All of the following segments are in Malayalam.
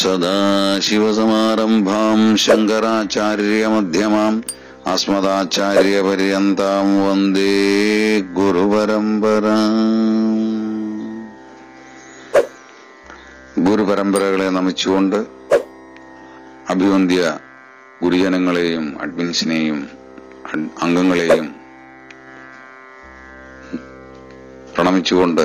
സദാശിവസമാരംഭാം ശങ്കരാചാര്യമധ്യമാം അസ്മദാചാര്യപര്യന്താം വന്ദേ ഗുരുപരമ്പര ഗുരുപരമ്പരകളെ നമിച്ചുകൊണ്ട് അഭിവന്ധ്യ ഗുരുജനങ്ങളെയും അഡ്മിൻസിനെയും അഡ്- അംഗങ്ങളെയും പ്രണമിച്ചുകൊണ്ട്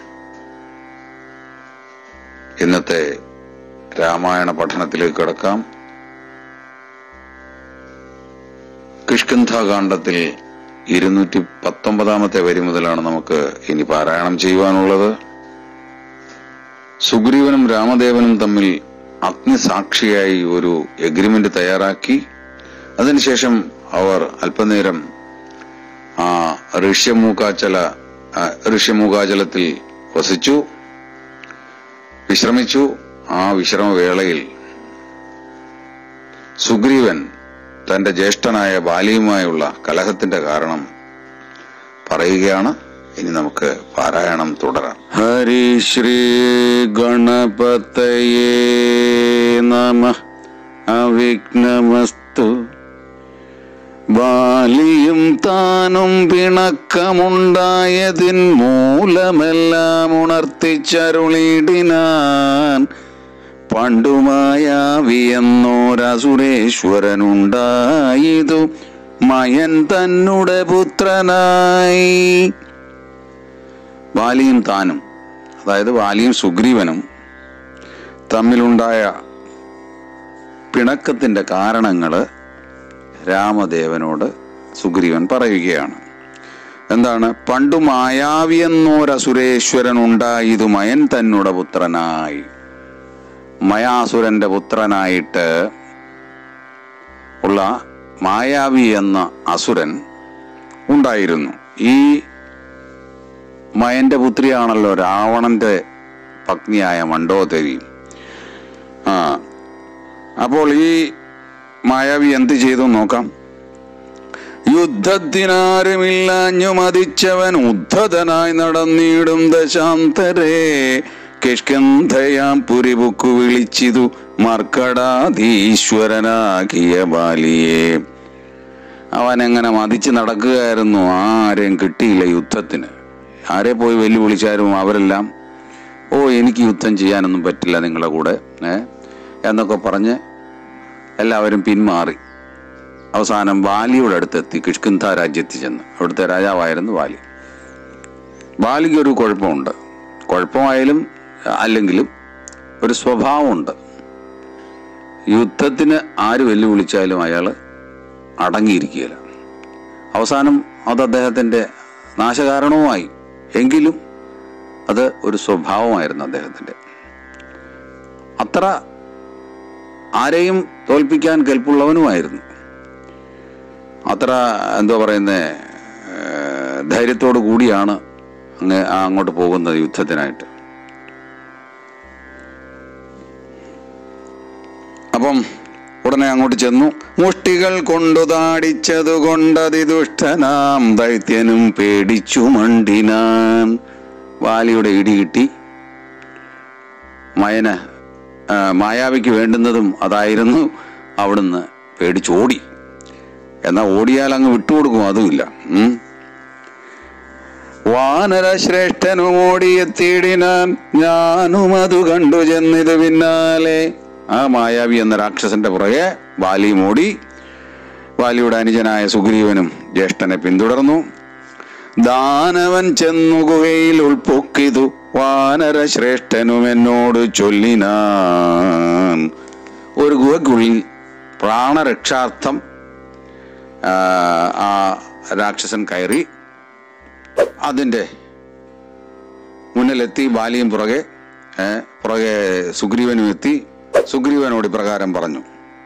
ഇന്നത്തെ രാമായണ പഠനത്തിലേക്ക് കടക്കാം കിഷ്കിന്ധാകാന്ഡത്തിൽ ഇരുന്നൂറ്റി പത്തൊമ്പതാമത്തെ വരി മുതലാണ് നമുക്ക് ഇനി പാരായണം ചെയ്യുവാനുള്ളത് സുഗ്രീവനും രാമദേവനും തമ്മിൽ അഗ്നിസാക്ഷിയായി ഒരു എഗ്രിമെന്റ് തയ്യാറാക്കി അതിനുശേഷം അവർ അല്പനേരം ആ ഋഷ്യമൂകാചല ആ, ഋഷ്യമൂകാചലത്തിൽ വസിച്ചു വിശ്രമിച്ചു ആ വിശ്രമവേളയിൽ സുഗ്രീവൻ തന്റെ ജ്യേഷ്ഠനായ ബാലിയുമായുള്ള കലഹത്തിന്റെ കാരണം പറയുകയാണ് ഇനി നമുക്ക് പാരായണം തുടരാം ഹരി ശ്രീ ഗണപതയേ നമ അവിഘ്നമസ്തു ബാലിയും താനും പിണക്കമുണ്ടായതിൻ മൂലമെല്ലാം ഉണർത്തിച്ചരുളിടിനാൻ പണ്ടുമായാവിയെന്നോരസുരേശ്വരനുണ്ടായതു മയൻ തന്നുടെ പുത്രനായി ബാലിയും താനും അതായത് ബാലിയും സുഗ്രീവനും തമ്മിലുണ്ടായ പിണക്കത്തിന്റെ കാരണങ്ങള് രാമദേവനോട് സുഗ്രീവൻ പറയുകയാണ് എന്താണ് പണ്ടു മായാവിയെന്നോരസുരേശ്വരൻ ഉണ്ടായതു മയൻ തന്നുടെ പുത്രനായി മയാസുരന്റെ പുത്രനായിട്ട് ഉള്ള മായാവി എന്ന അസുരൻ ഉണ്ടായിരുന്നു ഈ മയന്റെ പുത്രിയാണല്ലോ രാവണന്റെ പത്നിയായ മണ്ഡോദരി ആ അപ്പോൾ ഈ മായാവി എന്ത് ചെയ്തു നോക്കാം യുദ്ധത്തിനാരുമില്ലാഞ്ഞു മതിച്ചവൻ ഉദ്ധതനായി നടന്നിടും ദശാന്തരേ കിഷ്കന്ധയാം പുരിപുക്കു വിളിച്ചിതു മർക്കടാധീശ്വരനാകിയ ബാലിയെ അവൻ എങ്ങനെ മതിച്ച് നടക്കുകയായിരുന്നു ആരെയും കിട്ടിയില്ല യുദ്ധത്തിന് ആരെ പോയി വെല്ലുവിളിച്ചാലും അവരെല്ലാം ഓ എനിക്ക് യുദ്ധം ചെയ്യാനൊന്നും പറ്റില്ല നിങ്ങളുടെ കൂടെ ഏ എന്നൊക്കെ പറഞ്ഞ് എല്ലാവരും പിന്മാറി അവസാനം വാലിയുടെ അടുത്തെത്തി കിഷ്കിന്ധ രാജ്യത്തിൽ ചെന്ന് അവിടുത്തെ രാജാവായിരുന്നു വാലി വാലിക്ക് ഒരു കുഴപ്പമുണ്ട് കുഴപ്പമായാലും അല്ലെങ്കിലും ഒരു സ്വഭാവമുണ്ട് യുദ്ധത്തിന് ആര് വെല്ലുവിളിച്ചാലും അയാൾ അടങ്ങിയിരിക്കുകയില്ല അവസാനം അത് അദ്ദേഹത്തിന്റെ നാശകാരണവുമായി എങ്കിലും അത് ഒരു സ്വഭാവമായിരുന്നു അദ്ദേഹത്തിന്റെ അത്ര ആരെയും തോൽപ്പിക്കാൻ കെൽപ്പുള്ളവനുമായിരുന്നു അത്ര എന്തോ പറയുന്നത് ധൈര്യത്തോടു കൂടിയാണ് അങ്ങ് ആ അങ്ങോട്ട് പോകുന്നത് യുദ്ധത്തിനായിട്ട് അപ്പം ഉടനെ അങ്ങോട്ട് ചെന്നു മുഷ്ടികൾ കൊണ്ടു താടിച്ചതു കൊണ്ടതി ദുഷ്ടനാം ദൈത്യനും പേടിച്ചു മണ്ടിനാൻ വാലിയുടെ ഇടി കിട്ടി മയന് ആ, മായാവിക്ക് വേണ്ടുന്നതും അതായിരുന്നു അവിടുന്ന് പേടിച്ചോടി എന്നാ ഓടിയാൽ അങ്ങ് വിട്ടുകൊടുക്കും അതുമില്ല ഉം. വാനര ശ്രേഷ്ഠനും ഓടിയെത്തിയിടിനാൻ ഞാനും അത് കണ്ടു ചെന്നിത് പിന്നാലെ ആ മായാവി എന്ന രാക്ഷസന്റെ പുറകെ ബാലിയും ഓടി ബാലിയുടെ അനുജനായ സുഗ്രീവനും ജ്യേഷ്ഠനെ പിന്തുടർന്നു ദാനവൻ ചെന്നു ഗുഹയിൽ ഉൾപ്പൊക്കിതു വാനര ശ്രേഷ്ഠനും എന്നോട് ചൊല്ലിനാൻ ഒരു ഗുഹയ്ക്കുള്ളിൽ പ്രാണരക്ഷാർത്ഥം ആ, ആ രാക്ഷസൻ കയറി അതിൻ്റെ മുന്നിലെത്തി ബാലിയും പുറകെ ഏ, പുറകെ സുഗ്രീവനും എത്തി സുഗ്രീവനോട് ഇപ്രകാരം പറഞ്ഞു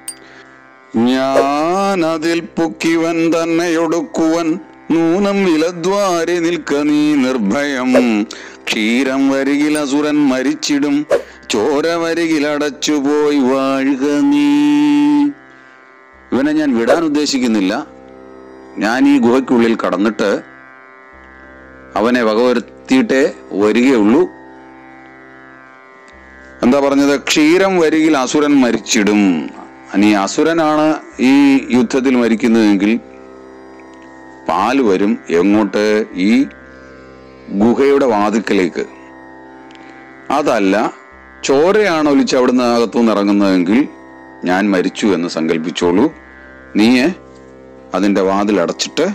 ഞാൻ അതിൽ പൊക്കിവൻ തന്നെ ഒടുക്കുവൻ നൂനം വിലദ്വാരി നിൽക്ക നീ നിർഭയം ക്ഷീരം വരികിൽ അസുരൻ മരിച്ചിടും ചോര വരികിൽ അടച്ചുപോയി വാഴുക നീ ഇവനെ ഞാൻ വിടാൻ ഉദ്ദേശിക്കുന്നില്ല ഞാൻ ഈ ഗുഹയ്ക്കുള്ളിൽ കടന്നിട്ട് അവനെ വകവരുത്തിയിട്ടേ വരികയുള്ളൂ എന്താ പറഞ്ഞത് ക്ഷീരം വരികിൽ അസുരൻ മരിച്ചിടും ഇനി അസുരനാണ് ഈ യുദ്ധത്തിൽ മരിക്കുന്നതെങ്കിൽ പാല് വരും എങ്ങോട്ട് ഈ ഗുഹയുടെ വാതിക്കലേക്ക് അതല്ല ചോരയാണ് ഒലിച്ച് അവിടുന്ന് അകത്തുനിന്ന് ഇറങ്ങുന്നതെങ്കിൽ ഞാൻ മരിച്ചു എന്ന് സങ്കല്പിച്ചോളൂ നീയെ അതിന്റെ വാതിൽ അടച്ചിട്ട്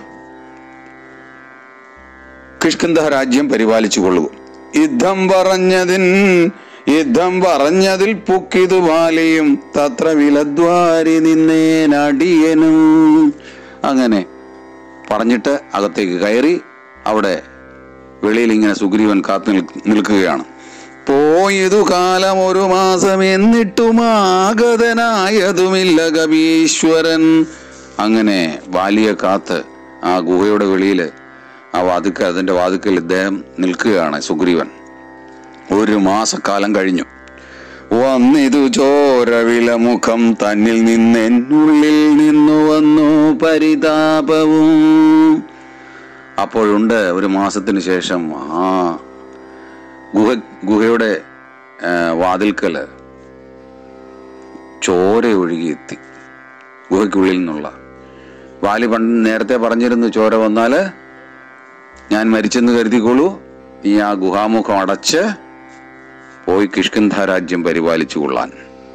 കിഷ്കിന്ധ രാജ്യം പരിപാലിച്ചു കൊള്ളൂ യുദ്ധം പറഞ്ഞതിൻ യുദ്ധം പറഞ്ഞതിൽ പുക്കിതു പാലിയും തത്ര വിലദ്വാരി നിന്നേനടിയനും അങ്ങനെ പറഞ്ഞിട്ട് അകത്തേക്ക് കയറി അവിടെ വെളിയിൽ ഇങ്ങനെ സുഗ്രീവൻ കാത്തു നിൽ- നിൽക്കുകയാണ് പോയതു കാലം ഒരു മാസം എന്നിട്ടുമാഗതനായതുമില്ല കവീശ്വരൻ അങ്ങനെ ബാലിയെ കാത്ത് ആ ഗുഹയുടെ വെളിയിൽ ആ വാതുക്കൽ അതിന്റെ വാതുക്കൽ ഇദ്ദേഹം നിൽക്കുകയാണ് സുഗ്രീവൻ ഒരു മാസക്കാലം കഴിഞ്ഞു വന്നിതു ചോരവില മുഖം തന്നിൽ നിന്നെന്നുള്ളിൽ നിന്നു വന്നു പരിതാപവും അപ്പോഴുണ്ട് ഒരു മാസത്തിന് ശേഷം ആ ഗുഹ ഗുഹയുടെ ആ, വാതിൽക്കല് ചോര ഒഴുകിയെത്തി ഗുഹയ്ക്കുള്ളിൽ നിന്നുള്ള വാലി പണ്ട് നേരത്തെ പറഞ്ഞിരുന്നു ചോര വന്നാല് ഞാൻ മരിച്ചെന്ന് കരുതിക്കോളൂ നീ ആ ഗുഹാമുഖം അടച്ച് പോയി കിഷ്കിന്ധ രാജ്യം പരിപാലിച്ചു കൊള്ളാൻ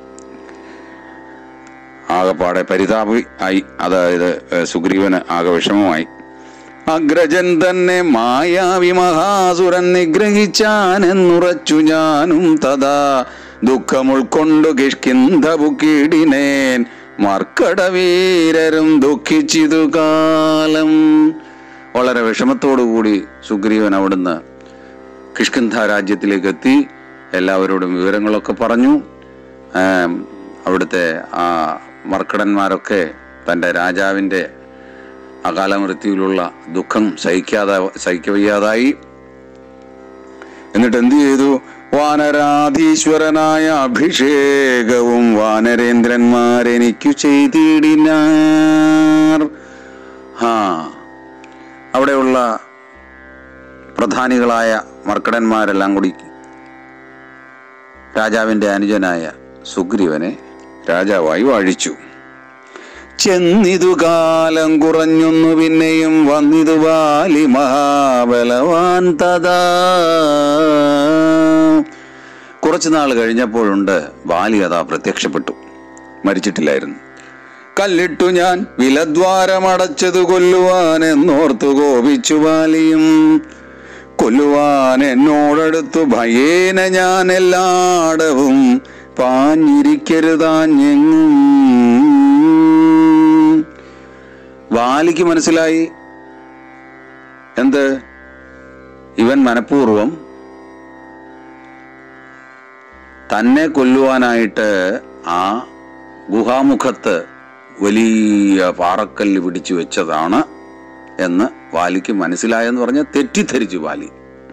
ആകപ്പാടെ പരിതാപി ആയി അതായത് ഏഹ്, സുഗ്രീവന് ആകെ വിഷമമായി അഗ്രജൻ തന്നെ മായാവി മഹാസുരൻ നിഗ്രഹിച്ചാനെന്നുറച്ചു ഞാനും തഥാ ദുഃഖം ഉൾക്കൊണ്ടു കിഷ്കിന്ധ ബുക്കിടിനേൻ മർക്കടവീരരും ദുഃഖിച്ചിതു കാലം വളരെ വിഷമത്തോടുകൂടി സുഗ്രീവൻ അവിടുന്ന് കിഷ്കിന്ധ രാജ്യത്തിലേക്ക് എത്തി എല്ലാവരോടും വിവരങ്ങളൊക്കെ പറഞ്ഞു ആം, അവിടുത്തെ ആ മർക്കടന്മാരൊക്കെ തൻ്റെ രാജാവിൻ്റെ അകാല മൃത്യുവിലുള്ള ദുഃഖം സഹിക്കാതെ സഹിക്കവയ്യാതായി എന്നിട്ട് എന്ത് ചെയ്തു വാനരാധീശ്വരനായ അഭിഷേകവും വാനരേന്ദ്രന്മാരെനിക്കു ചെയ്തിടിനാർ ഹാ അവിടെയുള്ള പ്രധാനികളായ മർക്കടന്മാരെല്ലാം കൂടി രാജാവിന്റെ അനുജനായ സുഗ്രീവനെ രാജാവായി വാഴിച്ചു ചെന്നിതു കാലം കുറഞ്ഞൊന്നു പിന്നെയും വന്നിതു ബാലി മഹാബലവാൻ തഥാ കുറച്ചു നാൾ കഴിഞ്ഞപ്പോഴുണ്ട് ബാലി അതാ പ്രത്യക്ഷപ്പെട്ടു മരിച്ചിട്ടില്ലായിരുന്നു കല്ലിട്ടു ഞാൻ വിലദ്വാരമടച്ചതു കൊല്ലുവാൻ എന്നോർത്തു കോപിച്ചു ബാലിയും കൊല്ലുവാൻ എന്നോടടുത്തു ഭയേന ഞാൻ എല്ലാടവും പാഞ്ഞിരിക്കരുതാഞ്ഞെങ്ങും വാലിക്ക് മനസ്സിലായി എന്ത് ഇവൻ മനഃപൂർവം തന്നെ കൊല്ലുവാനായിട്ട് ആ ഗുഹാമുഖത്ത് വലിയ പാറക്കല്ല് പിടിച്ചു വെച്ചതാണ് എന്ന് വാലിക്ക് മനസ്സിലായെന്ന് പറഞ്ഞ തെറ്റിദ്ധരിച്ചു വാലി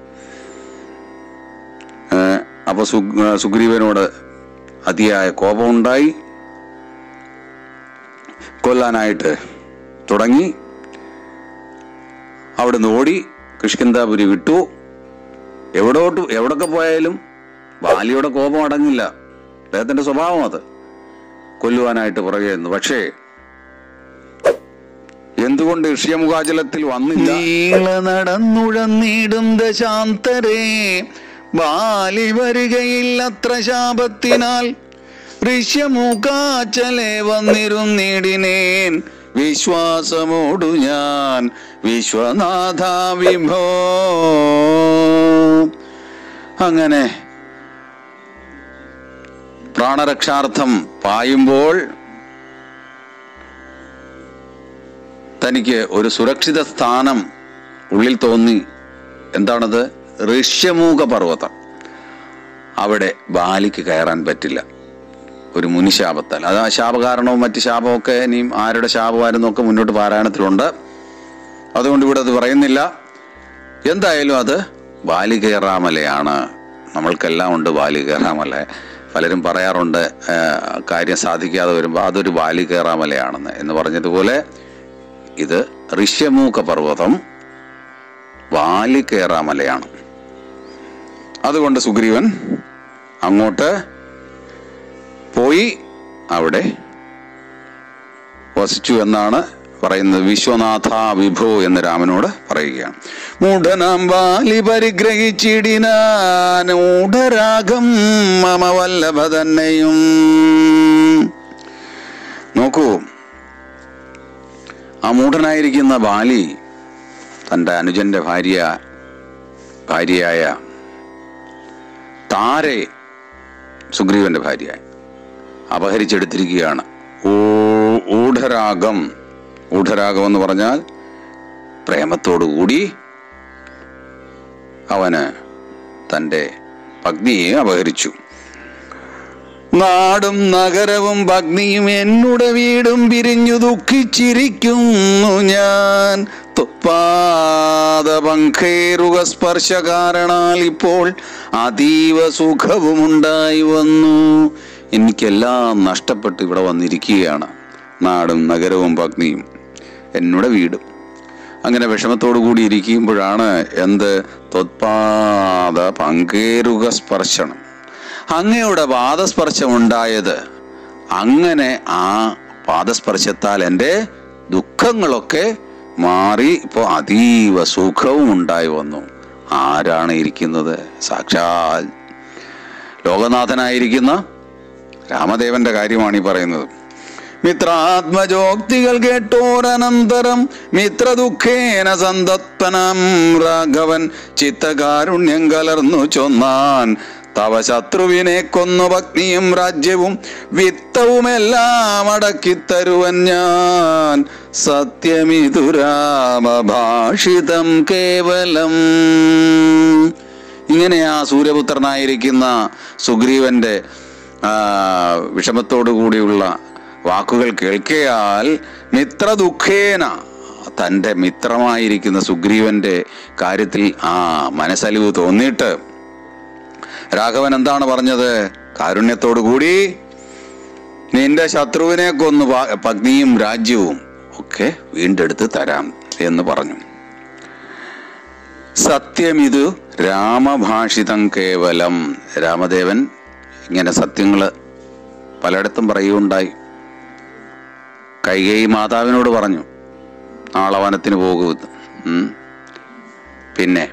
ഏഹ് അപ്പൊ സു- ഏഹ് സുഗ്രീവനോട് അതിയായ കോപമുണ്ടായി കൊല്ലാനായിട്ട് തുടങ്ങി അവിടുന്ന് ഓടി കിഷ്കിന്താപുരി വിട്ടു എവിടോട്ട് എവിടൊക്കെ പോയാലും ബാലിയുടെ കോപം അടങ്ങില്ല അദ്ദേഹത്തിന്റെ സ്വഭാവം അത് കൊല്ലുവാനായിട്ട് പുറകെ നിന്നു പക്ഷേ എന്തുകൊണ്ട് ഋഷ്യമുഖാചലത്തിൽ വന്നില്ല നടന്നുഴന്നിടും ദശാന്തരേ ബാലി വരികയില്ലത്ര ശാപത്തിനാൽ ഋഷ്യമുഖാചലെ വന്നിരുന്നിടിനേൻ വിശ്വാസമോടു ഞാൻ വിശ്വനാഥ വിഭോ അങ്ങനെ പ്രാണരക്ഷാർത്ഥം പായുമ്പോൾ തനിക്ക് ഒരു സുരക്ഷിത സ്ഥാനം ഉള്ളിൽ തോന്നി എന്താണത് ഋഷ്യമൂക പർവ്വതം അവിടെ ബാലിക്ക് കയറാൻ പറ്റില്ല ഒരു മുനിശാപത്താൽ അത് ആ ശാപകാരണവും മറ്റ് ശാപമൊക്കെ ഇനിയും ആരുടെ ശാപമായിരുന്നു ഒക്കെ മുന്നോട്ട് പാരായണത്തിലുണ്ട് അതുകൊണ്ട് ഇവിടെ അത് പറയുന്നില്ല എന്തായാലും അത് ബാലികേറാമലയാണ് നമ്മൾക്കെല്ലാം ഉണ്ട് ബാലികേറാമല പലരും പറയാറുണ്ട് ആ, കാര്യം സാധിക്കാതെ വരുമ്പോൾ അതൊരു ബാലികേറാമലയാണെന്ന് എന്ന് പറഞ്ഞതുപോലെ ഇത് ഋഷ്യമൂക പർവ്വതം വാലികേറാമലയാണ് അതുകൊണ്ട് സുഗ്രീവൻ അങ്ങോട്ട് പോയി അവിടെ വസിച്ചു എന്നാണ് പറയുന്നത് വിശ്വനാഥ വിഭു എന്ന് രാമനോട് പറയുകയാണ് മൂഢനാം ബാലി പരിഗ്രഹിച്ചിടിനാൻ മൂഢരാഗം മമ വല്ലഭ തന്നെയും നോക്കൂ ആ മൂഢനായിരിക്കുന്ന ബാലി തൻ്റെ അനുജന്റെ ഭാര്യ ഭാര്യയായ താരെ സുഗ്രീവന്റെ ഭാര്യ അപഹരിച്ചെടുത്തിരിക്കുകയാണ് ഊ- ഊഢരാഗം ഊഢരാഗം എന്ന് പറഞ്ഞാൽ പ്രേമത്തോടുകൂടി അവന് തൻ്റെ പത്നിയെ അപഹരിച്ചു നാടും നഗരവും ഭഗ്നിയും എന്നുടെ വീടും പിരിഞ്ഞു ദുഃഖിച്ചിരിക്കുന്നു ഞാൻ പാദപങ്കേറുക സ്പർശ കാരണാൽ ഇപ്പോൾ അതീവ സുഖവുമുണ്ടായി വന്നു എനിക്കെല്ലാം നഷ്ടപ്പെട്ട് ഇവിടെ വന്നിരിക്കുകയാണ് നാടും നഗരവും ഭഗ്നിയും എന്നുടെ വീടും അങ്ങനെ വിഷമത്തോടു കൂടി ഇരിക്കുമ്പോഴാണ് എന്ത് തൊത്പാദ പങ്കേറുക സ്പർശനം അങ്ങയുടെ പാദസ്പർശം ഉണ്ടായത് അങ്ങനെ ആ പാദസ്പർശത്താൽ എൻ്റെ ദുഃഖങ്ങളൊക്കെ മാറി ഇപ്പോൾ അതീവ സുഖവും ഉണ്ടായി വന്നു ആരാണ് ഇരിക്കുന്നത് സാക്ഷാൽ ലോകനാഥനായിരിക്കുന്ന രാമദേവന്റെ കാര്യമാണ് ഈ പറയുന്നത് മിത്രാത്മജോക്തികൾ കേട്ടോരനന്തരം മിത്രദുഃഖേന സന്തത്പനം രാഘവൻ ചിത്തകാരുണ്യം കലർന്നു ചൊന്നാൻ തവ ശത്രുവിനെ കൊന്നു ഭക്തിയും രാജ്യവും വിത്തവുമെല്ലാം അടക്കിത്തരുവൻ ഞാൻ സത്യമിതു രാമഭാഷിതം കേവലം ഇങ്ങനെ ആ സൂര്യപുത്രനായിരിക്കുന്ന സുഗ്രീവന്റെ ആ, വിഷമത്തോടു കൂടിയുള്ള വാക്കുകൾ കേൾക്കയാൽ മിത്രദുഃഖേന തൻ്റെ മിത്രമായിരിക്കുന്ന സുഗ്രീവന്റെ കാര്യത്തിൽ ആ മനസ്സലിവ് തോന്നിയിട്ട് രാഘവൻ എന്താണ് പറഞ്ഞത് കാരുണ്യത്തോടു കൂടി നിന്റെ ശത്രുവിനെ കൊന്നു പ- പത്നിയും രാജ്യവും ഒക്കെ വീണ്ടെടുത്ത് തരാം എന്ന് പറഞ്ഞു സത്യമിതു രാമഭാഷിതം കേവലം രാമദേവൻ ഇങ്ങനെ സത്യങ്ങൾ പലയിടത്തും പറയുകയുണ്ടായി കൈകൈ മാതാവിനോട് പറഞ്ഞു നാളെ വനത്തിന് പോകുമെന്ന് ഉം. പിന്നെ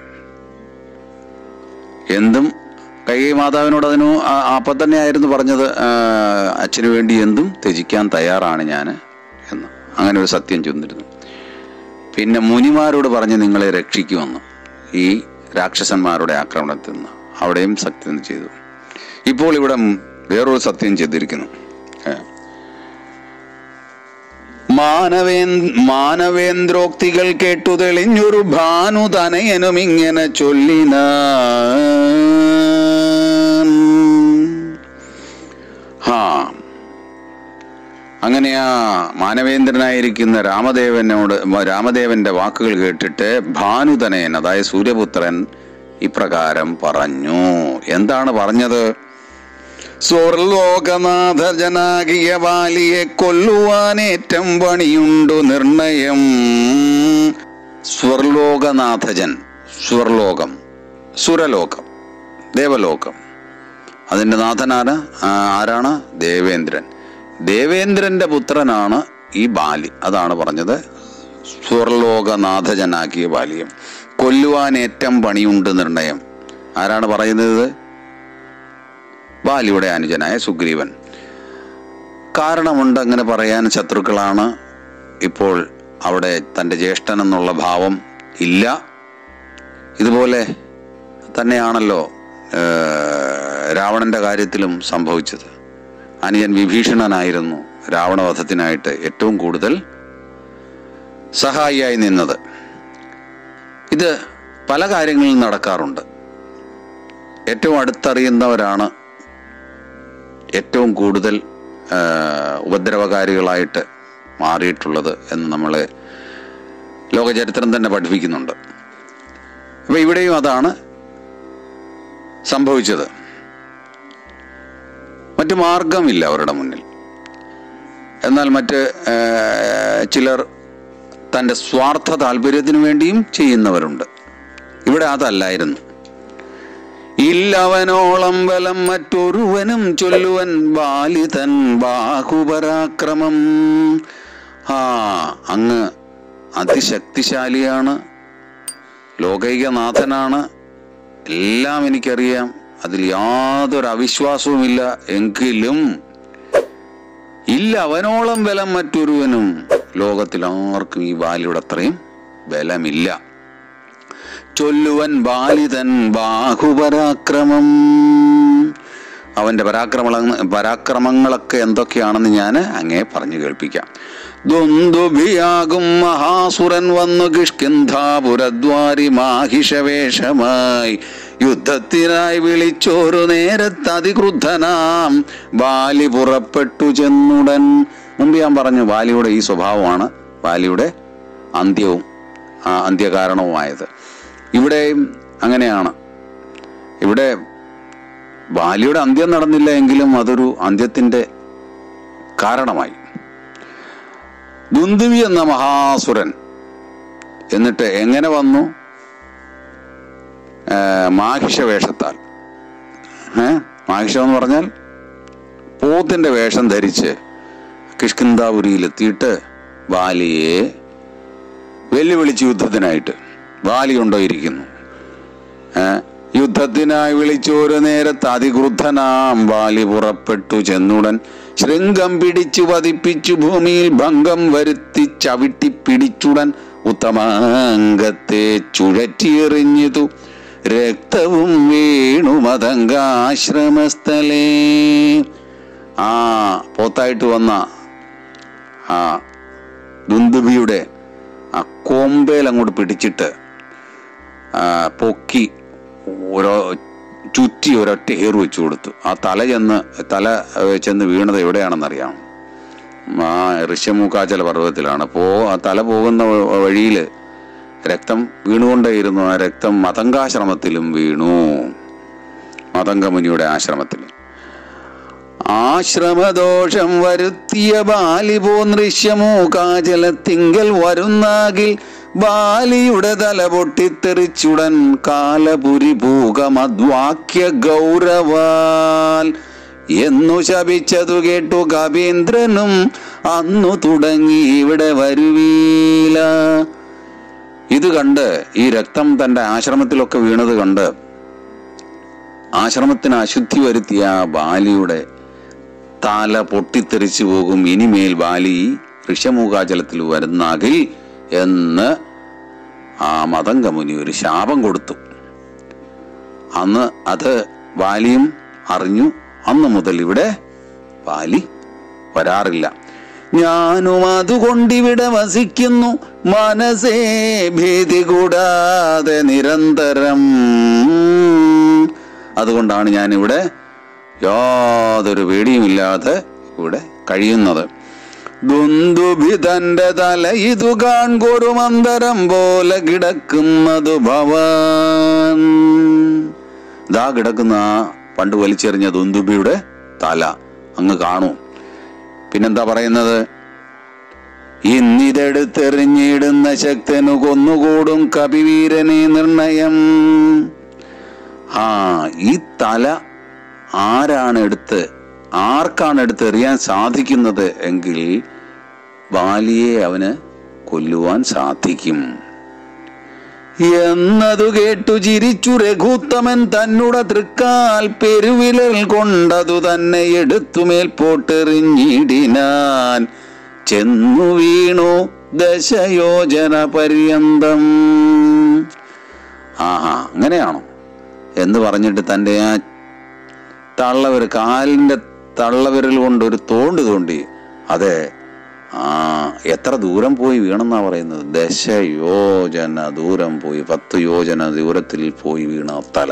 എന്തും കൈകൈ മാതാവിനോട് അതിനു ആ- അപ്പം തന്നെ ആയിരുന്നു പറഞ്ഞത് ആ, അച്ഛന് വേണ്ടി എന്തും ത്യജിക്കാൻ തയ്യാറാണ് ഞാൻ എന്ന് അങ്ങനെ ഒരു സത്യം ചെന്നിരുന്നു പിന്നെ മുനിമാരോട് പറഞ്ഞ് നിങ്ങളെ രക്ഷിക്കുമെന്ന് ഈ രാക്ഷസന്മാരുടെ ആക്രമണത്തിൽ നിന്ന് അവിടെയും സത്യം ചെയ്തു ഇപ്പോൾ ഇവിടെ വേറൊരു സത്യം ചെയ്തിരിക്കുന്നു ഏ. മാനവേൻ മാനവേന്ദ്രോക്തികൾ കേട്ടു തെളിഞ്ഞൊരു ഭാനു തനയനും ഇങ്ങനെ ചൊല്ലിന ഹാ അങ്ങനെ ആ മാനവേന്ദ്രനായിരിക്കുന്ന രാമദേവനോട് രാമദേവന്റെ വാക്കുകൾ കേട്ടിട്ട് ഭാനുതനയൻ അതായത് സൂര്യപുത്രൻ ഇപ്രകാരം പറഞ്ഞു എന്താണ് പറഞ്ഞത് സ്വർലോകനാഥ ജനാകിയ ബാലിയെ കൊല്ലുവാനേറ്റം പണിയുണ്ടു നിർണയം സ്വർലോകനാഥജൻ സ്വർലോകം സുരലോകം ദേവലോകം അതിന്റെ നാഥനാണ് ആ, ആരാണ് ദേവേന്ദ്രൻ ദേവേന്ദ്രന്റെ പുത്രനാണ് ഈ ബാലി അതാണ് പറഞ്ഞത് സ്വർലോകനാഥജനാക്കിയ ബാലിയം കൊല്ലുവാനേറ്റം പണിയുണ്ട് നിർണയം ആരാണ് പറയുന്നത് ബാലിയുടെ അനുജനായ സുഗ്രീവൻ കാരണമുണ്ട് അങ്ങനെ പറയാൻ ശത്രുക്കളാണ് ഇപ്പോൾ അവിടെ തൻ്റെ ജ്യേഷ്ഠൻ എന്നുള്ള ഭാവം ഇല്ല ഇതുപോലെ തന്നെയാണല്ലോ ഏഹ്, രാവണന്റെ കാര്യത്തിലും സംഭവിച്ചത് അനുജൻ വിഭീഷണനായിരുന്നു രാവണവധത്തിനായിട്ട് ഏറ്റവും കൂടുതൽ സഹായിയായി നിന്നത് ഇത് പല കാര്യങ്ങളിലും നടക്കാറുണ്ട് ഏറ്റവും അടുത്തറിയുന്നവരാണ് ഏറ്റവും കൂടുതൽ ആ, ഉപദ്രവകാരികളായിട്ട് മാറിയിട്ടുള്ളത് എന്ന് നമ്മൾ ലോകചരിത്രം തന്നെ പഠിപ്പിക്കുന്നുണ്ട് അപ്പോൾ ഇവിടെയും അതാണ് സംഭവിച്ചത് മറ്റു മാർഗമില്ല അവരുടെ മുന്നിൽ എന്നാൽ മറ്റ് ആ, ചിലർ തൻ്റെ സ്വാർത്ഥ താല്പര്യത്തിന് വേണ്ടിയും ചെയ്യുന്നവരുണ്ട് ഇവിടെ അതല്ലായിരുന്നു ഇല്ലവനോളം ബലം മറ്റൊരുവനും ചൊല്ലുവൻ ബാലിതൻ ബാഹുപരാക്രമം ആ അങ്ങ് അതിശക്തിശാലിയാണ് ലോകൈകനാഥനാണ് എല്ലാം എനിക്കറിയാം അതിൽ യാതൊരു അവിശ്വാസവുമില്ല എങ്കിലും ഇല്ല അവനോളം ബലം മറ്റൊരുവനും ലോകത്തിൽ ആർക്കും ഈ ബാലിയുടെ അത്രയും ബലമില്ല ചൊല്ലുവൻ ബാലിതൻ ബാഹുപരാക്രമം അവന്റെ പരാക്രമ പരാക്രമങ്ങളൊക്കെ എന്തൊക്കെയാണെന്ന് ഞാൻ അങ്ങേ പറഞ്ഞു കേൾപ്പിക്കാം ദ്വന്ദ്വിയാകും മഹാസുരൻ വന്നു കിഷ്കിന്ധാപുരദ്വാരി മാഹിഷവേഷമായി യുദ്ധത്തിനായി വിളിച്ചോരു നേരത്ത് അതിക്രുദ്ധനാം ബാലി പുറപ്പെട്ടു ചെന്നുടൻ മുമ്പ് ഞാൻ പറഞ്ഞു ബാലിയുടെ ഈ സ്വഭാവമാണ് ബാലിയുടെ അന്ത്യവും ആ, അന്ത്യകാരണവുമായത് ഇവിടെയും അങ്ങനെയാണ് ഇവിടെ ബാലിയുടെ അന്ത്യം നടന്നില്ല എങ്കിലും അതൊരു അന്ത്യത്തിന്റെ കാരണമായി ദുന്ദുവി എന്ന മഹാസുരൻ എന്നിട്ട് എങ്ങനെ വന്നു ആ, മാഹിഷ വേഷത്താൽ ഏ മാഹിഷം എന്ന് പറഞ്ഞാൽ പോത്തിന്റെ വേഷം ധരിച്ച് കിഷ്കിന്താപുരിയിലെത്തിയിട്ട് ബാലിയെ വെല്ലുവിളിച്ച് യുദ്ധത്തിനായിട്ട് ബാലി കൊണ്ടോയിരിക്കുന്നു ഏ? യുദ്ധത്തിനായി വിളിച്ചൊരു നേരത്ത് അതിക്രുദ്ധനാം ബാലി പുറപ്പെട്ടു ചെന്നുടൻ ശൃംഗം പിടിച്ചു പതിപ്പിച്ചു ഭൂമിയിൽ ഭംഗം വരുത്തി ചവിട്ടി പിടിച്ചുടൻ ഉത്തമാംഗത്തെ ചുഴറ്റിയെറിഞ്ഞതു രക്തവും വീണു മതങ്കാശ്രമസ്ഥലേ ആ പോത്തായിട്ട് വന്ന ആ ദുന്ദുബിയുടെ ആ കോമ്പേൽ അങ്ങോട്ട് പിടിച്ചിട്ട് ആ, പൊക്കി ഓരോ ചുറ്റി ഒരൊറ്റ ഏറ് വെച്ചു കൊടുത്തു ആ തല ചെന്ന് തല ഏ, ചെന്ന് വീണത് എവിടെയാണെന്നറിയാം ആ ഋഷ്യമൂക്കാചല പർവ്വതത്തിലാണ് പോ ആ തല പോകുന്ന വഴിയിൽ രക്തം വീണുകൊണ്ടേയിരുന്നു ആ രക്തം മതങ്കാശ്രമത്തിലും വീണു മതങ്കമുനിയുടെ ആശ്രമത്തിൽ ആശ്രമദോഷം വരുത്തിയ ബാലിപോ നൃശ്യമൂകാചലത്തിങ്കൽ വരുന്നാകിൽ ബാലിയുടെ തല പൊട്ടിത്തെറിച്ചുടൻ കാലപുരി ഭൂകമദ്വാക്യ ഗൗരവാൽ എന്നു ശപിച്ചതു കേട്ടു കവീന്ദ്രനും അന്നു തുടങ്ങി ഇവിടെ വരുവീല ഇത് കണ്ട് ഈ രക്തം തന്റെ ആശ്രമത്തിലൊക്കെ വീണത് കണ്ട് ആശ്രമത്തിന് അശുദ്ധി വരുത്തിയ ആ ബാലിയുടെ തല പൊട്ടിത്തെറിച്ചു പോകും ഇനിമേൽ ബാലി ഋഷമുഖാചലത്തിൽ വരുന്നാകിൽ എന്ന് ആ മതങ്കമുനി ഒരു ശാപം കൊടുത്തു അന്ന് അത് ബാലിയും അറിഞ്ഞു അന്ന് മുതൽ ഇവിടെ ബാലി വരാറില്ല ഞാനും അതുകൊണ്ടിവിടെ വസിക്കുന്നു മനസ്സേ ഭീതി കൂടാതെ നിരന്തരം അതുകൊണ്ടാണ് ഞാനിവിടെ യാതൊരു പേടിയുമില്ലാതെ ഇവിടെ കഴിയുന്നത് ദുന്ദുഭിതന്റെ തല ഇതു കാൺകൊരു മന്ദരം പോലെ കിടക്കുന്നതു ഭവാൻ ദാ കിടക്കുന്ന ആ പണ്ട് വലിച്ചെറിഞ്ഞ ദുന്ദുബിയുടെ തല അങ്ങ് കാണൂ പിന്നെന്താ പറയുന്നത് ഇന്നിതെടുത്തെറിഞ്ഞിടുന്ന ശക്തനു കൊന്നുകൂടും കപിവീരനെ നിർണയം ആ ഈ തല ആരാണ് എടുത്ത് ആർക്കാണ് എടുത്ത് എറിയാൻ സാധിക്കുന്നത് എങ്കിൽ ബാലിയെ അവന് കൊല്ലുവാൻ സാധിക്കും എന്നതു കേട്ടു ചിരിച്ചു രഘുത്തമൻ തന്നുടെ തൃക്കാൽ പെരുവിരൽ കൊണ്ടതു തന്നെ എടുത്തുമേൽ പോട്ടെറിഞ്ഞിടിനാൻ ചെന്നു വീണു ദശയോജന പര്യന്തം ആഹാ അങ്ങനെയാണോ എന്ന് പറഞ്ഞിട്ട് തൻ്റെ ആ തള്ളവിരൽ കാലിന്റെ തള്ളവിരൽ കൊണ്ട് ഒരു തോണ്ട് തോണ്ടി അതെ ആ എത്ര ദൂരം പോയി വീണെന്നാ പറയുന്നത് ദശയോജന ദൂരം പോയി പത്ത് യോജന ദൂരത്തിൽ പോയി വീണ തല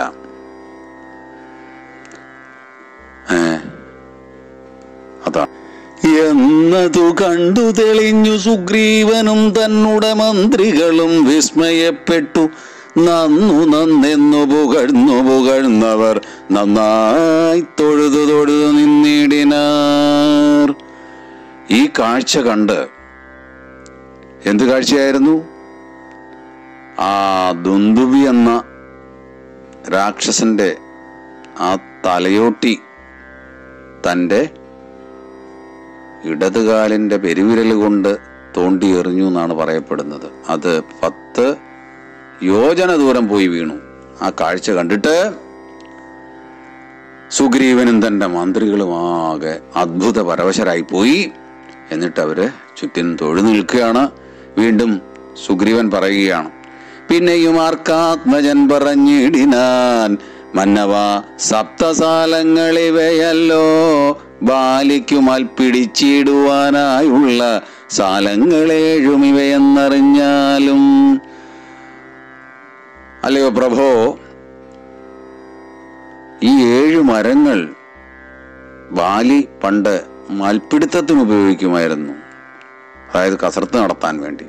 ഏ അതാ എന്നതു കണ്ടു തെളിഞ്ഞു സുഗ്രീവനും തന്നുടെ മന്ത്രികളും വിസ്മയപ്പെട്ടു നന്നു നന്നെന്നു പുകഴ്ന്നു പുകഴ്ന്നവർ നന്നായി തൊഴുതു തൊഴുതു നിന്നിടിനാർ ഈ കാഴ്ച കണ്ട് എന്ത് കാഴ്ചയായിരുന്നു ആ ദുന്ദുബി എന്ന രാക്ഷസന്റെ ആ തലയോട്ടി തൻ്റെ ഇടതുകാലിൻ്റെ പെരുവിരൽ കൊണ്ട് തോണ്ടി എറിഞ്ഞു എന്നാണ് പറയപ്പെടുന്നത് അത് പത്ത് യോജന ദൂരം പോയി വീണു ആ കാഴ്ച കണ്ടിട്ട് സുഗ്രീവനും തന്റെ മന്ത്രികളും ആകെ അത്ഭുത പരവശരായി പോയി എന്നിട്ട് അവര് ചുറ്റിനും തൊഴു നിൽക്കുകയാണ് വീണ്ടും സുഗ്രീവൻ പറയുകയാണ് പിന്നെയും ആർക്കാത്മജൻ പറഞ്ഞിടിനാൻ മന്നവ സപ്തസാലങ്ങളിവയല്ലോ ബാലിക്കുമൽ പിടിച്ചിടുവാനായുള്ള സാലങ്ങളേഴും ഇവയെന്നറിഞ്ഞാലും അല്ലയോ പ്രഭോ ഈ ഏഴ് മരങ്ങൾ ബാലി പണ്ട് മൽപ്പിടുത്തത്തിന് ഉപയോഗിക്കുമായിരുന്നു അതായത് കസർത്ത് നടത്താൻ വേണ്ടി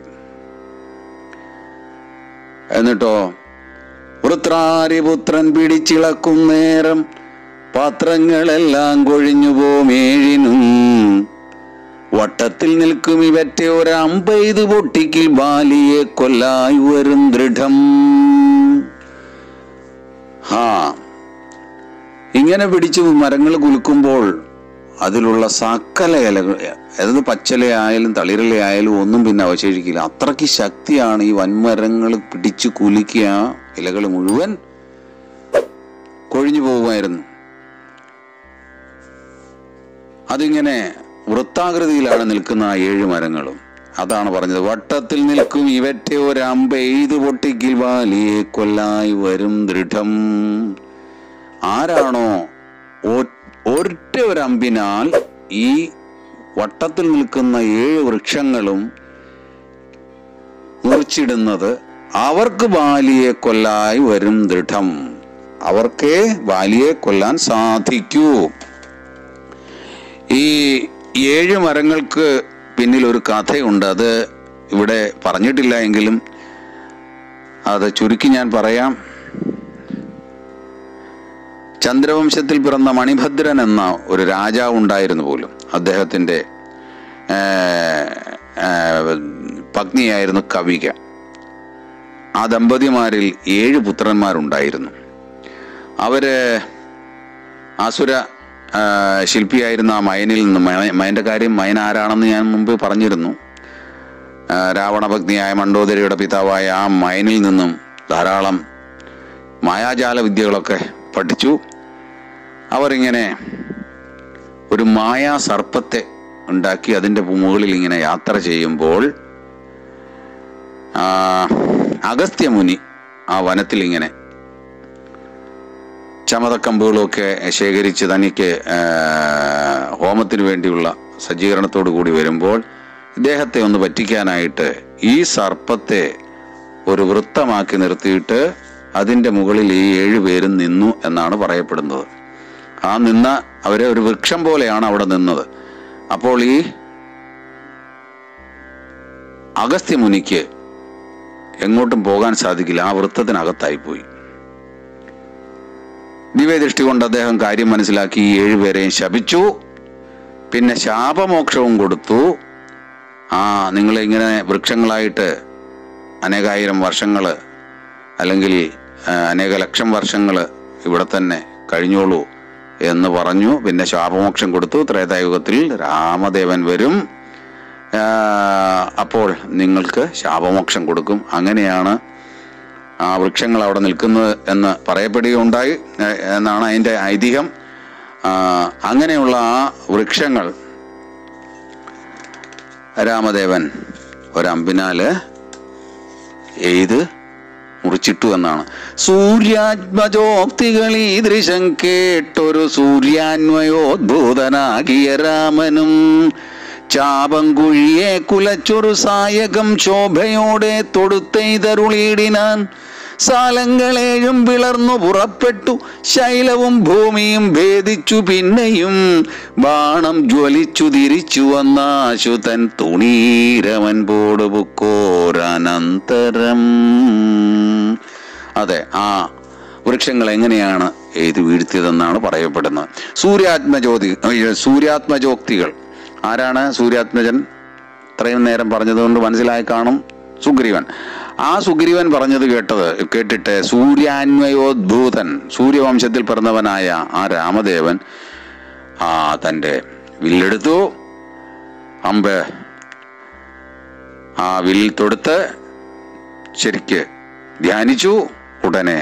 എന്നിട്ടോ വൃത്രാരിപുത്രൻ പിടിച്ചിളക്കും നേരം പാത്രങ്ങളെല്ലാം കൊഴിഞ്ഞു പോം ഏഴിനും വട്ടത്തിൽ നിൽക്കും ഇവറ്റെ ഒരമ്പെയ്ത് പൊട്ടിക്കിൽ ബാലിയെ കൊല്ലായി വരും ദൃഢം ഹാ ഇങ്ങനെ പിടിച്ച് മരങ്ങൾ കുലുക്കുമ്പോൾ അതിലുള്ള സകല ഇലകൾ അതായത് പച്ചിലയായാലും തളിരിലയായാലും ഒന്നും പിന്നെ അവശേഷിക്കില്ല അത്രയ്ക്ക് ശക്തിയാണ് ഈ വൻമരങ്ങൾ പിടിച്ച് കുലുക്കിയ ഇലകൾ മുഴുവൻ കൊഴിഞ്ഞു പോകുമായിരുന്നു അതിങ്ങനെ വൃത്താകൃതിയിലാണ് നിൽക്കുന്ന ആ ഏഴ് മരങ്ങളും അതാണ് പറഞ്ഞത് വട്ടത്തിൽ നിൽക്കും ഇവറ്റെ ഒരമ്പ എയ്ത് പൊട്ടിക്കിൽ വാലിയെ കൊല്ലായി വരും ദൃഢം ആരാണോ ഒ- ഒറ്റ ഒരു അമ്പിനാൽ ഈ വട്ടത്തിൽ നിൽക്കുന്ന ഏഴ് വൃക്ഷങ്ങളും മുറിച്ചിടുന്നത് അവർക്ക് ബാലിയെ കൊല്ലായി വരും ദൃഢം അവർക്കേ ബാലിയെ കൊല്ലാൻ സാധിക്കൂ ഈ ഏഴ് മരങ്ങൾക്ക് പിന്നിൽ ഒരു കഥയുണ്ട് അത് ഇവിടെ പറഞ്ഞിട്ടില്ല എങ്കിലും അത് ചുരുക്കി ഞാൻ പറയാം ചന്ദ്രവംശത്തിൽ പിറന്ന മണിഭദ്രൻ എന്ന ഒരു രാജാവ് ഉണ്ടായിരുന്നു പോലും അദ്ദേഹത്തിൻ്റെ പത്നിയായിരുന്നു കവിക ആ ദമ്പതിമാരിൽ ഏഴ് പുത്രന്മാരുണ്ടായിരുന്നു അവര് അസുര ആ, ശില്പിയായിരുന്ന ആ മയനിൽ നിന്ന് മയ- മയന്റെ കാര്യം മയൻ ആരാണെന്ന് ഞാൻ മുമ്പ് പറഞ്ഞിരുന്നു ആ, രാവണഭഗ്നിയായ മണ്ഡോദരിയുടെ പിതാവായ ആ മയനിൽ നിന്നും ധാരാളം മായാജാല വിദ്യകളൊക്കെ പഠിച്ചു അവരിങ്ങനെ ഒരു മായാ സർപ്പത്തെ ഉണ്ടാക്കി അതിൻ്റെ മുകളിൽ ഇങ്ങനെ യാത്ര ചെയ്യുമ്പോൾ ആ, അഗസ്ത്യമുനി ആ വനത്തിൽ ഇങ്ങനെ ചമതക്കമ്പുകളൊക്കെ ശേഖരിച്ച് തനിക്ക് ആ, ഹോമത്തിന് വേണ്ടിയുള്ള സജ്ജീകരണത്തോടു കൂടി വരുമ്പോൾ ഇദ്ദേഹത്തെ ഒന്ന് പറ്റിക്കാനായിട്ട് ഈ സർപ്പത്തെ ഒരു വൃത്തമാക്കി നിർത്തിയിട്ട് അതിൻ്റെ മുകളിൽ ഈ ഏഴു പേരും നിന്നു എന്നാണ് പറയപ്പെടുന്നത് ആ നിന്ന അവരെ ഒരു വൃക്ഷം പോലെയാണ് അവിടെ നിന്നത് അപ്പോൾ ഈ അഗസ്ത്യമുനിക്ക് എങ്ങോട്ടും പോകാൻ സാധിക്കില്ല ആ വൃത്തത്തിനകത്തായി പോയി ദിവ്യദൃഷ്ടി കൊണ്ട് അദ്ദേഹം കാര്യം മനസ്സിലാക്കി ഈ ഏഴുപേരെയും ശപിച്ചു പിന്നെ ശാപമോക്ഷവും കൊടുത്തു ആ നിങ്ങൾ ഇങ്ങനെ വൃക്ഷങ്ങളായിട്ട് അനേകായിരം വർഷങ്ങൾ അല്ലെങ്കിൽ ആ, അനേക ലക്ഷം വർഷങ്ങൾ ഇവിടെ തന്നെ കഴിഞ്ഞോളൂ എന്ന് പറഞ്ഞു പിന്നെ ശാപമോക്ഷം കൊടുത്തു ത്രേതായുഗത്തിൽ രാമദേവൻ വരും ആ, അപ്പോൾ നിങ്ങൾക്ക് ശാപമോക്ഷം കൊടുക്കും അങ്ങനെയാണ് ആ വൃക്ഷങ്ങൾ അവിടെ നിൽക്കുന്നത് എന്ന് പറയപ്പെടുകയുണ്ടായി ഏ, എന്നാണ് അതിൻ്റെ ഐതിഹ്യം ആ, അങ്ങനെയുള്ള ആ വൃക്ഷങ്ങൾ രാമദേവൻ ഒരമ്പിനാല് എയ്ത് മുറിച്ചിട്ടു എന്നാണ് സൂര്യാത്മജോക്തികൾ ഈ ദൃശം കേട്ടൊരു സൂര്യാന്വയോദ്ഭൂതനാകിയ രാമനും ചാപങ്കുഴിയെ കുലച്ചൊരു സായകം ശോഭയോടെ തൊടുത്തെയ്തരുളിയിടിനാൻ സാലങ്ങളേഴും പിളർന്നു പുറപ്പെട്ടു ശൈലവും ഭൂമിയും ഭേദിച്ചു പിന്നെയും ബാണം ജ്വലിച്ചു തിരിച്ചു വന്നാശുതൻ തുണീരവൻ പോടുപുക്കോരനന്തരം അതെ ആ വൃക്ഷങ്ങൾ എങ്ങനെയാണ് എഴുതി വീഴ്ത്തിയതെന്നാണ് പറയപ്പെടുന്നത് സൂര്യാത്മജ്യോതി അയ്യോ, സൂര്യാത്മജോക്തികൾ ആരാണ് സൂര്യാത്മജൻ ഇത്രയും നേരം പറഞ്ഞതുകൊണ്ട് മനസ്സിലായി കാണും സുഗ്രീവൻ ആ സുഗ്രീവൻ പറഞ്ഞത് കേട്ടത് കേട്ടിട്ട് സൂര്യാന്വയോദ്ഭൂതൻ സൂര്യവംശത്തിൽ പിറന്നവനായ ആ രാമദേവൻ ആ തൻ്റെ വില്ലെടുത്തു അമ്പ് ആ വിൽ തൊടുത്ത് ശരിക്ക് ധ്യാനിച്ചു ഉടനെ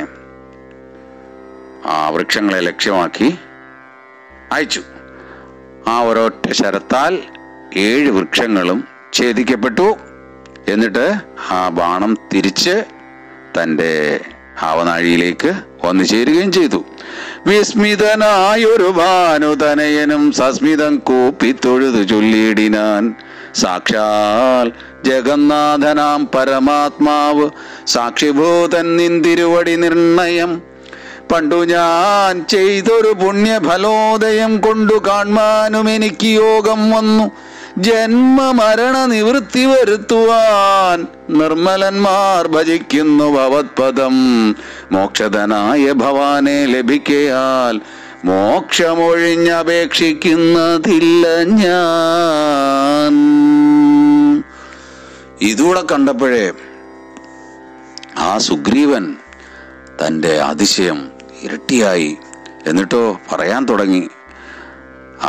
ആ വൃക്ഷങ്ങളെ ലക്ഷ്യമാക്കി അയച്ചു ആ ഒരൊറ്റ ശരത്താൽ ഏഴ് വൃക്ഷങ്ങളും ഛേദിക്കപ്പെട്ടു എന്നിട്ട് ആ ബാണം തിരിച്ച് തൻ്റെ ആവനാഴിയിലേക്ക് വന്നു ചേരുകയും ചെയ്തു വിസ്മിതനായൊരു ഭാനുതനയനും സസ്മിതം കൂപ്പി തൊഴുതു ചൊല്ലിയിടിനാൻ സാക്ഷാൽ ജഗന്നാഥനാം പരമാത്മാവ് സാക്ഷിഭൂതൻ നിന്തിരുവടി നിർണയം പണ്ടു ഞാൻ ചെയ്തൊരു പുണ്യഫലോദയം കൊണ്ടു കാണാനും എനിക്ക് യോഗം വന്നു ജന്മമരണ നിവൃത്തി വരുത്തുവാൻ നിർമ്മലന്മാർ ഭജിക്കുന്നു ഭവത്പദം മോക്ഷധനായ ഭവാനെ ലഭിക്കയാൽ മോക്ഷമൊഴിഞ്ഞപേക്ഷിക്കുന്നതില്ല ഞാൻ ഇതൂടെ കണ്ടപ്പോഴേ ആ സുഗ്രീവൻ തൻ്റെ അതിശയം ഇരട്ടിയായി എന്നിട്ടോ പറയാൻ തുടങ്ങി ആ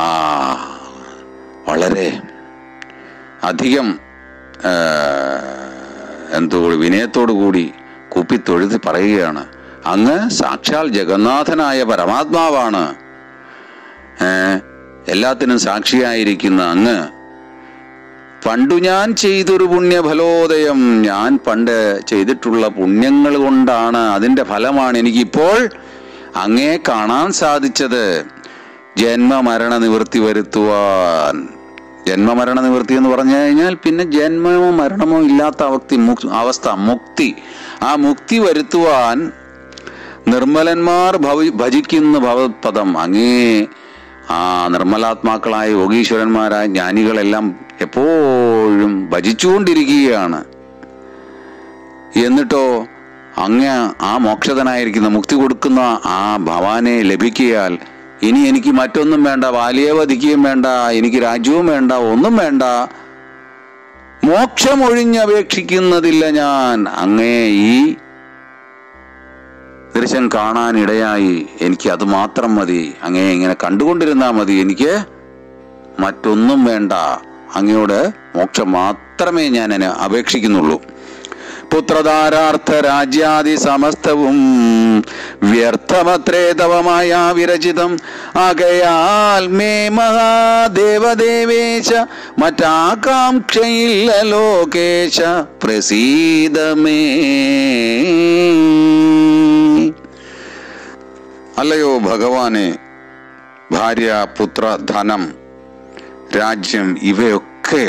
വളരെ അധികം ആ, എന്തോ വിനയത്തോടു കൂടി കുപ്പിത്തൊഴുതി പറയുകയാണ് അങ്ങ് സാക്ഷാൽ ജഗന്നാഥനായ പരമാത്മാവാണ് ഏ, എല്ലാത്തിനും സാക്ഷിയായിരിക്കുന്ന അങ്ങ് പണ്ടു ഞാൻ ചെയ്തൊരു പുണ്യഫലോദയം ഞാൻ പണ്ട് ചെയ്തിട്ടുള്ള പുണ്യങ്ങൾ കൊണ്ടാണ് അതിൻ്റെ ഫലമാണ് എനിക്കിപ്പോൾ അങ്ങേ കാണാൻ സാധിച്ചത് ജന്മമരണ നിവൃത്തി വരുത്തുവാൻ ജന്മമരണ നിവൃത്തി എന്ന് പറഞ്ഞു കഴിഞ്ഞാൽ പിന്നെ ജന്മമോ മരണമോ ഇല്ലാത്ത അവക്തി മുക്- അവസ്ഥ മുക്തി ആ മുക്തി വരുത്തുവാൻ നിർമ്മലന്മാർ ഭവി ഭജിക്കുന്ന ഭവപദം അങ്ങേ ആ നിർമ്മലാത്മാക്കളായ യോഗീശ്വരന്മാരായ ജ്ഞാനികളെല്ലാം എപ്പോഴും ഭജിച്ചുകൊണ്ടിരിക്കുകയാണ് എന്നിട്ടോ അങ്ങ് ആ മോക്ഷതനായിരിക്കുന്ന മുക്തി കൊടുക്കുന്ന ആ ഭവാനെ ലഭിക്കിയാൽ ഇനി എനിക്ക് മറ്റൊന്നും വേണ്ട വാലിയെ വധിക്കുകയും വേണ്ട എനിക്ക് രാജ്യവും വേണ്ട ഒന്നും വേണ്ട മോക്ഷമൊഴിഞ്ഞപേക്ഷിക്കുന്നതില്ല ഞാൻ അങ്ങേ ഈ ദൃശ്യം കാണാനിടയായി എനിക്ക് അത് മാത്രം മതി അങ്ങേ ഇങ്ങനെ കണ്ടുകൊണ്ടിരുന്നാൽ മതി എനിക്ക് മറ്റൊന്നും വേണ്ട അങ്ങയോട് മോക്ഷം മാത്രമേ ഞാൻ അതിന് അപേക്ഷിക്കുന്നുള്ളൂ പുത്രധാരാർത്ഥ രാജ്യാദി സമസ്തവും വ്യർത്ഥമത്രേ തവമായ വിരചിതം ആകയാൽ മേ മഹാദേവദേവേശ മറ്റാകാംക്ഷയില്ല ലോകേശ പ്രസീതമേ അല്ലയോ ഭഗവാനെ ഭാര്യ പുത്ര ധനം രാജ്യം ഇവയൊക്കെ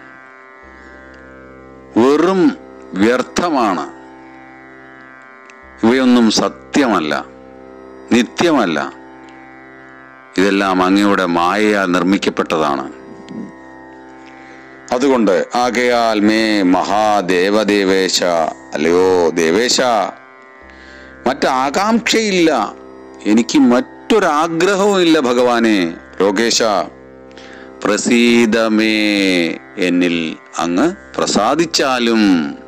വെറും വ്യർത്ഥമാണ് ഇവയൊന്നും സത്യമല്ല നിത്യമല്ല ഇതെല്ലാം അങ്ങയുടെ മായയാൽ നിർമ്മിക്കപ്പെട്ടതാണ് അതുകൊണ്ട് ആകയാൽ മേ മഹാദേവദേവേശ അല്ലയോ ദേവേശ മറ്റാകാംക്ഷയില്ല എനിക്ക് മറ്റൊരാഗ്രഹവും ഇല്ല ഭഗവാനെ ലോകേശ പ്രസീതമേ എന്നിൽ അങ്ങ് പ്രസാദിച്ചാലും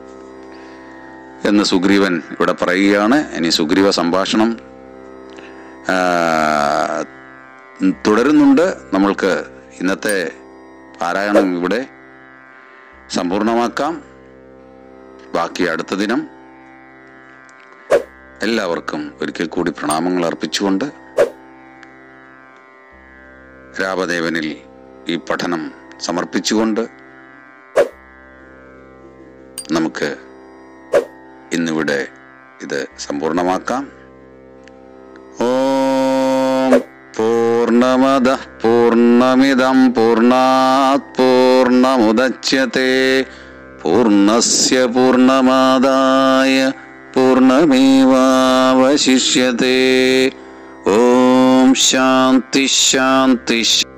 എന്ന് സുഗ്രീവൻ ഇവിടെ പറയുകയാണ് ഇനി സുഗ്രീവ സംഭാഷണം ആ, തുടരുന്നുണ്ട് നമ്മൾക്ക് ഇന്നത്തെ പാരായണം ഇവിടെ സമ്പൂർണമാക്കാം ബാക്കി അടുത്ത ദിനം എല്ലാവർക്കും ഒരിക്കൽ കൂടി പ്രണാമങ്ങൾ അർപ്പിച്ചുകൊണ്ട് രാമദേവനിൽ ഈ പഠനം സമർപ്പിച്ചുകൊണ്ട് നമുക്ക് ഇന്നിവിടെ ഇത് സമ്പൂർണമാക്കാം ഓം പൂർണ്ണമദ പൂർണ്ണമിദം പൂർണ്ണാത് പൂർണ്ണമുദച്യത്തെ പൂർണ്ണസ്യ പൂർണ്ണമാദായ പൂർണ്ണമേവാവശിഷ്യത്തെ ഓം ശാന്തി ശാന്തി